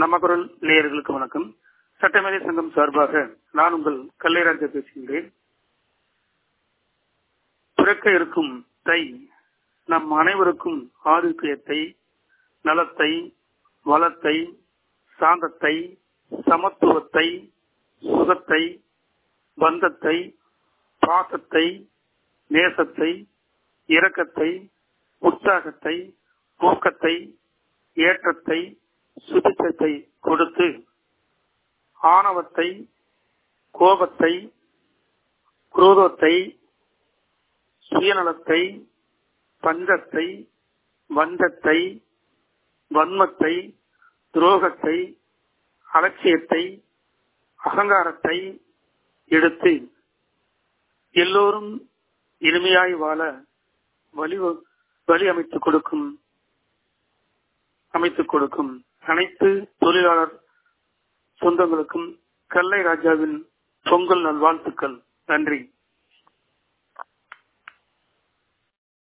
நம்ம குரல் நேயர்களுக்கு வணக்கம் சட்டமேதை சங்கம் சார்பாக நான் உங்கள் கல்லைராஜா பேசுகின்றேன் பிறக்க இருக்கும் தை நம் அனைவருக்கும் ஆரோக்கியத்தை நலத்தை வளத்தை சாந்தத்தை சமத்துவத்தை சுகத்தை பந்தத்தை பாசத்தை நேசத்தை இரக்கத்தை உற்சாகத்தை ஊக்கத்தை ஏற்றத்தை சுபிச்சத்தை கொடுத்து ஆணவத்தை கோபத்தை குரோதத்தை சுயநலத்தை பஞ்சத்தை வந்தத்தை வன்மத்தை துரோகத்தை அலட்சியத்தை அகங்காரத்தை எடுத்து எல்லோரும் இனிமையாய் வாழ வழி வழி அமைத்துக் கொடுக்கும் அமைத்துக் கொடுக்கும் அனைத்து தொழிலாளர் சொந்தங்களுக்கும் கல்லை ராஜாவின் பொங்கல் நல்வாழ்த்துக்கள் நன்றி